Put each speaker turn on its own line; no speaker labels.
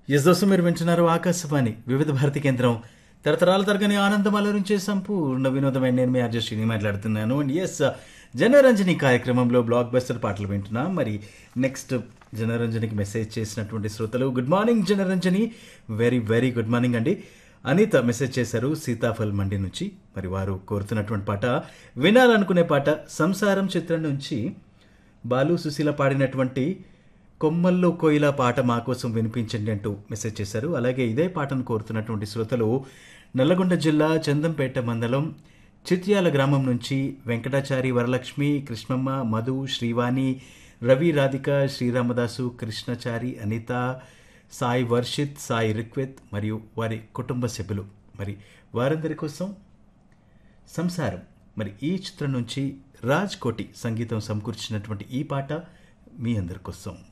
yes దోస్తు మీరు వింటున్నారు ఆకాశవాణి వివిధ భారతి కేంద్రం తరతరాల తరగని ఆనందం అలరించే సంపూర్ణ వినోదమైన నేను మీ అర్జస్ట్ని మాట్లాడుతున్నాను అండ్ ఎస్ జనరంజని కార్యక్రమంలో బ్లాక్ బస్టర్ పాటలు వింటున్నాం మరి నెక్స్ట్ జనరంజనికి మెసేజ్ చేసినటువంటి శ్రోతలు good morning Janaranjani very very good morning అండి అనిత మెసేజ్ చేశారు సీతాఫల్ మండి నుంచి మరి వారు కోరుతున్నటువంటి పాట వినాలనుకునే పాట సంసారం చిత్రం నుంచి బాలు సుశీల పాడినటువంటి కొమ్మల్లో కోయిల పాట మా కోసం వినిపించండి అంటూ మెసేజ్ చేశారు అలాగే ఇదే పాటను కోరుతున్నటువంటి శ్రోతలు నల్లగొండ జిల్లా చందంపేట మండలం చిత్యాల గ్రామం నుంచి వెంకటాచారి వరలక్ష్మి కృష్ణమ్మ మధు శ్రీవాణి రవి రాధిక శ్రీరామదాసు కృష్ణచారి అనిత సాయి వర్షిత్ సాయి రిక్వెత్ మరియు వారి కుటుంబ సభ్యులు మరి వారందరి కోసం సంసారం మరి ఈ చిత్రం నుంచి రాజ్ కోటి సంగీతం సమకూర్చినటువంటి ఈ పాట మీ అందరి కోసం